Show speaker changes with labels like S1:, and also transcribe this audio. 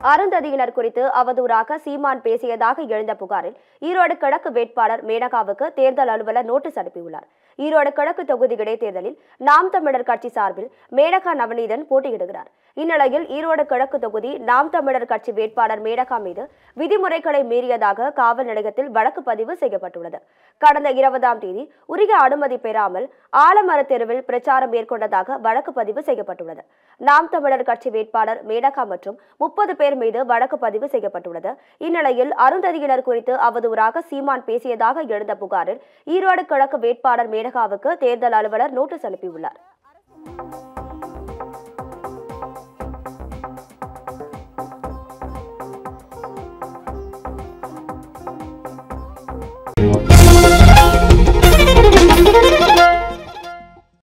S1: அருந்ததியினர் குறித்து அவதூறாக சீமான் பேசியதாக எழுந்த புகாரில் ஈரோடு கிழக்கு வேட்பாளர் மேனகாவுக்கு தேர்தல் அலுவலர் நோட்டீஸ் அனுப்பியுள்ளார் ஈரோடு கிழக்கு தொகுதி இடைத்தேர்தலில் நாம் தமிழர் கட்சி சார்பில் மேனகா நவநீதன் போட்டியிடுகிறார் இந்நிலையில் ஈரோடு கிழக்கு தொகுதி நாம் தமிழர் கட்சி வேட்பாளர் மேனகா மீது விதிமுறைகளை மீறியதாக காவல் நிலையத்தில் வழக்கு பதிவு செய்யப்பட்டுள்ளது கடந்த இருபதாம் தேதி உரிய அனுமதி பெறாமல் ஆலமர தெருவில் பிரச்சாரம் மேற்கொண்டதாக வழக்கு பதிவு செய்யப்பட்டுள்ளது நாம் தமிழர் கட்சி வேட்பாளர் மேனகா மற்றும் முப்பது பேர் மீது வழக்கு பதிவு செய்யப்பட்டுள்ளது இந்நிலையில் அருந்ததியினர் குறித்து அவதூறாக சீமான் பேசியதாக எழுந்த புகாரில் ஈரோடு கிழக்கு வேட்பாளர் மேனகாவுக்கு தேர்தல் அலுவலர் நோட்டீஸ் அனுப்பியுள்ளார்